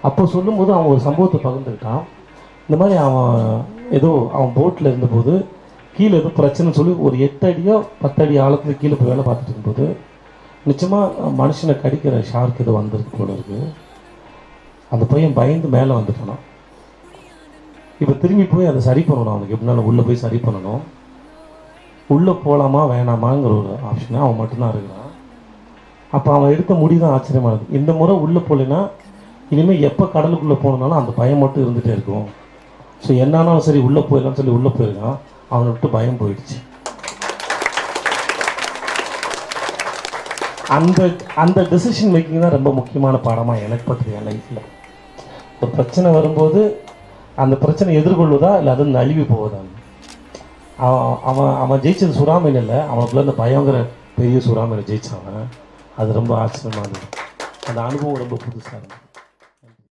அப்போ சொல்லும்போது அவன் ஒரு சம்பவத்தை பகிர்ந்துக்கிட்டான் இந்த மாதிரி அவன் ஏதோ அவன் போட்டில் இருந்தபோது கீழே ஏதோ பிரச்சனைன்னு சொல்லி ஒரு எட்டு அடியோ பத்து அடி ஆழத்தில் கீழே போய் வேலை பார்த்துட்டு இருக்கும்போது நிச்சயமாக மனுஷனை கடிக்கிற ஷார்க் ஏதோ வந்திருக்கு போல இருக்கு அந்த பையன் பயந்து மேலே வந்துட்டானான் இப்போ திரும்பி போய் அதை சரி பண்ணணும் அவனுக்கு எப்படினாலும் உள்ளே போய் சரி பண்ணணும் உள்ளே போகலாமா வேணாமாங்கிற ஒரு ஆப்ஷனாக அவன் மட்டும்தான் இருக்கிறான் அப்போ அவன் எடுத்த முடிவு தான் ஆச்சரியமா இருக்கு இந்த முறை உள்ளே போகலைன்னா இனிமேல் எப்போ கடலுக்குள்ளே போனாலும் அந்த பயம் மட்டும் இருந்துகிட்டே இருக்கும் ஸோ என்னானாலும் சரி உள்ளே போயிடலாம்னு சொல்லி உள்ளே போயிருக்கான் அவனை விட்டு பயம் போயிடுச்சு அந்த அந்த டெசிஷன் மேக்கிங் தான் ரொம்ப முக்கியமான பாடமாக எனக்கு பட்டது என் லைஃப்பில் ஒரு பிரச்சனை வரும்போது அந்த பிரச்சனை எதிர்கொள்வதா இல்லை அது நழுவி போவதா அவன் அவன் அவன் ஜெயிச்சது சுறாமீன் இல்லை அவனுக்குள்ள அந்த பயங்கிற பெரிய சுறாமீனை ஜெயிச்சான் அது ரொம்ப ஆச்சரியமா இருந்தது அந்த அனுபவம் ரொம்ப புதுசாக இருந்தது